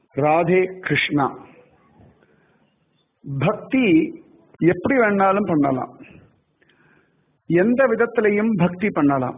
ராதே கிருஷ்ணா பக்தி எப்படி வேணாலும் பண்ணலாம் எந்த விதத்திலையும் பக்தி பண்ணலாம்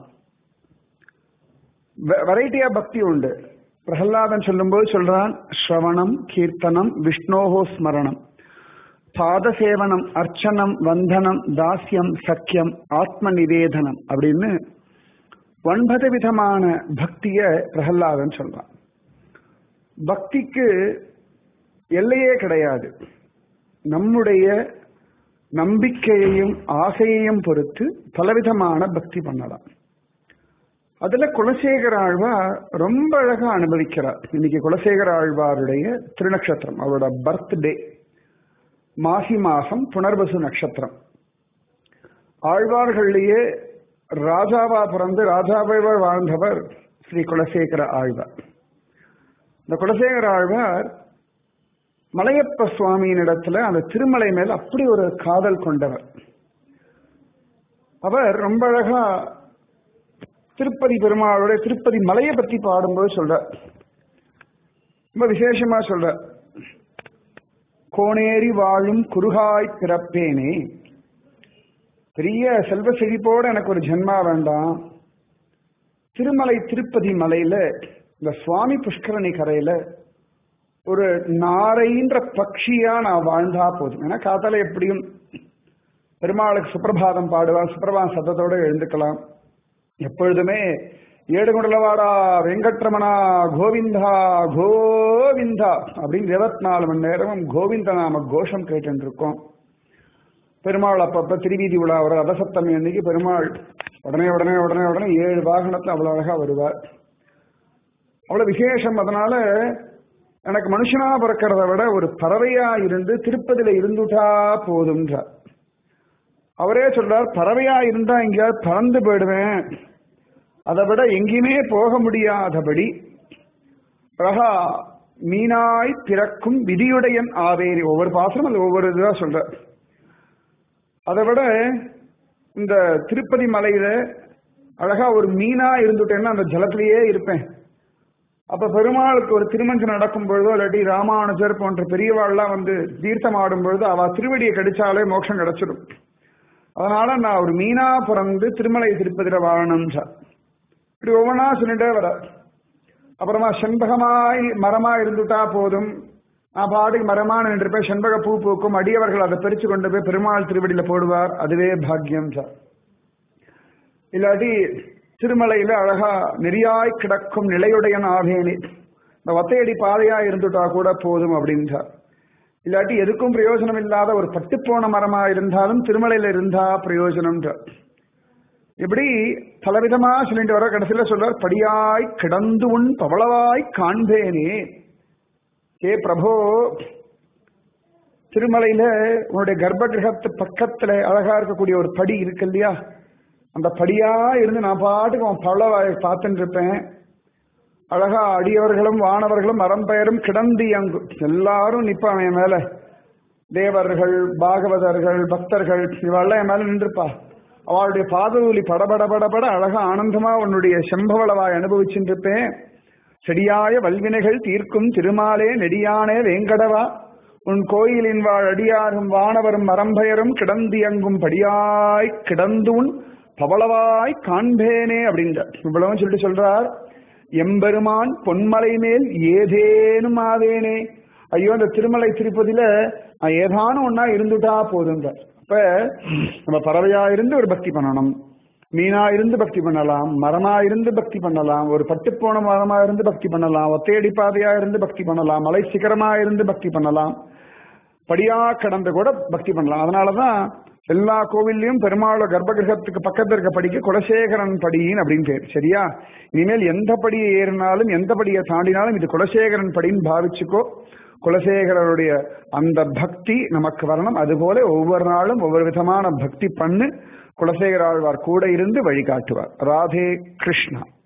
வெரைட்டியா பக்தி உண்டு பிரகலாதன் சொல்லும்போது சொல்றான் ஸ்ரவணம் கீர்த்தனம் விஷ்ணோகோ ஸ்மரணம் பாதசேவனம் அர்ச்சனம் வந்தனம் தாஸ்யம் சக்கியம் ஆத்ம நிவேதனம் அப்படின்னு ஒன்பது விதமான பக்திய பிரகலாதன் சொல்றான் பக்திக்கு எல்லையே கிடையாது நம்முடைய நம்பிக்கையையும் ஆசையையும் பொறுத்து பலவிதமான பக்தி பண்ணலாம் அதுல குலசேகர ஆழ்வார் ரொம்ப அழகா அனுபவிக்கிறார் இன்னைக்கு குலசேகர ஆழ்வாருடைய திருநக்ஷத்திரம் அவரோட பர்த்டே மாசி மாசம் புனர்வசு நட்சத்திரம் ஆழ்வார்கள்லேயே ராஜாவா பிறந்து ராஜாவை வாழ்ந்தவர் ஸ்ரீ குலசேகர ஆழ்வார் இந்த குலசேகர ஆழ்வார் மலையப்ப சுவாமியினிடத்துல அந்த திருமலை மேல் அப்படி ஒரு காதல் கொண்டவர் அவர் ரொம்ப அழகா திருப்பதி பெருமாளுடைய திருப்பதி மலையை பத்தி பாடும்போது சொல்ற ரொம்ப விசேஷமா சொல்ற கோணேறி வாழும் குறுகாய் பிறப்பேனே பெரிய செல்வ செழிப்போட எனக்கு ஒரு ஜென்மா வேண்டாம் திருமலை திருப்பதி மலையில இந்த சுவாமி புஷ்கரணி கரையில ஒரு நாரைன்ற பக்ஷியா நான் வாழ்ந்தா போதும் ஏன்னா காத்தால எப்படியும் பெருமாளுக்கு சுப்பிரபாதம் பாடுவான் சுப்பிரபாதம் சத்தத்தோட எழுந்துக்கலாம் எப்பொழுதுமே ஏடுகுண்டலவாடா வெங்கட்ரமணா கோவிந்தா கோவிந்தா அப்படின்னு இருபத்தி நாலு மணி நேரமும் கோவிந்த நாம கோஷம் கேட்டு இருக்கோம் பெருமாள் அப்பப்ப திருவீதி உலா ஒரு ரதசப்தமி அன்னைக்கு பெருமாள் உடனே உடனே உடனே உடனே ஏழு வாகனத்துல அவ்வளவு அழகா வருவார் அவ்வளவு விசேஷம் அதனால எனக்கு மனுஷனா பிறக்கிறத விட ஒரு பறவையா இருந்து திருப்பதியில இருந்துட்டா போதும்ன்றார் அவரே சொல்றார் பறவையா இருந்தா எங்கேயாவது பறந்து போயிடுவேன் அதை விட எங்கேயுமே போக முடியாதபடி அழகா மீனாய் பிறக்கும் விதியுடையன் ஆவேரி ஒவ்வொரு பாசனம் அது ஒவ்வொரு இதுவா சொல்ற அதை விட இந்த திருப்பதி மலையில அழகா ஒரு மீனா இருந்துட்டேன்னா அந்த ஜலத்திலேயே இருப்பேன் அப்ப பெருமாளுக்கு ஒரு திருமஞ்சம் நடக்கும் பொழுதோ இல்லாட்டி ராமானுஜர் போன்ற பெரியவாள்லாம் வந்து தீர்த்தம் ஆடும் பொழுது அவ திருவடியை கடிச்சாலே மோட்சம் கிடைச்சிடும் அதனால நான் ஒரு மீனா பிறந்து திருமலை திருப்பதியில வாழணும் இப்படி ஒவ்வொன்றா சொல்லிட்டே வர அப்புறமா செண்பகமாய் மரமா இருந்துட்டா போதும் நான் பாட்டுக்கு மரமா நின்றுப்பேன் செண்பக பூ பூக்கும் அடியவர்கள் அதை பறிச்சு கொண்டு போய் பெருமாள் திருவடியில போடுவார் அதுவே பாக்கியம் சார் இல்லாட்டி திருமலையில அழகா நெறியாய் கிடக்கும் நிலையுடையன் ஆவேனே இந்த ஒத்தையடி பாதையா இருந்துட்டா கூட போதும் அப்படின்றார் இல்லாட்டி எதுக்கும் பிரயோஜனம் இல்லாத ஒரு பட்டுப்போன மரமா இருந்தாலும் திருமலையில இருந்தா பிரயோஜனம்ன்றார் இப்படி பலவிதமா சொல்லிட்டு வர கடைசியில சொல்றார் படியாய் கிடந்து உன் பவளவாய் காண்பேனே ஏ பிரபோ திருமலையில உன்னுடைய கர்ப்ப கிரகத்து பக்கத்துல அழகா இருக்கக்கூடிய ஒரு படி இருக்கு இல்லையா அந்த படியா இருந்து நான் பாட்டுக்கு அவன் பவளவாய் பார்த்துட்டு இருப்பேன் அழகா அடியவர்களும் வானவர்களும் மரம்பெயரும் கிடந்து அங்கு எல்லாரும் நிப்பான் என் மேல தேவர்கள் பாகவதர்கள் பக்தர்கள் இவெல்லாம் என் மேல நின்றுப்பா அவளுடைய பாதூலி படபட படபட அழகா ஆனந்தமா உன்னுடைய செம்பவளவாய் அனுபவிச்சுட்டு இருப்பேன் செடியாய வல்வினைகள் தீர்க்கும் திருமாலே நெடியானே வேங்கடவா உன் கோயிலின் வாழ் அடியாரும் வானவரும் மரம்பெயரும் கிடந்தியங்கும் படியாய் கிடந்து உன் பவளவாய் காண்பேனே அப்படின்ற இவ்வளவு சொல்லிட்டு சொல்றார் எம்பெருமான் பொன்மலை மேல் ஏதேனும் ஆவேனே ஐயோ அந்த திருமலை திருப்பதியில நான் ஏதானும் ஒன்னா இருந்துட்டா போதுங்க அப்ப நம்ம பறவையா இருந்து ஒரு பக்தி பண்ணணும் மீனா இருந்து பக்தி பண்ணலாம் மரமா இருந்து பக்தி பண்ணலாம் ஒரு பட்டுப்போன மரமா இருந்து பக்தி பண்ணலாம் ஒத்தையடி பாதையா இருந்து பக்தி பண்ணலாம் மலை சிகரமா இருந்து பக்தி பண்ணலாம் படியா கடந்து கூட பக்தி பண்ணலாம் அதனாலதான் எல்லா கோவில்லையும் பெருமாளோட கர்ப்பகிரகத்துக்கு பக்கத்துல இருக்க படிக்க குலசேகரன் படின்னு அப்படின்னு பேர் சரியா இனிமேல் எந்த படியை ஏறினாலும் எந்த படியை தாண்டினாலும் இது குலசேகரன் படின்னு பாவிச்சுக்கோ குலசேகரருடைய அந்த பக்தி நமக்கு வரணும் அதுபோல ஒவ்வொரு நாளும் ஒவ்வொரு விதமான பக்தி பண்ணு குலசேகர ஆழ்வார் கூட இருந்து வழிகாட்டுவார் ராதே கிருஷ்ணா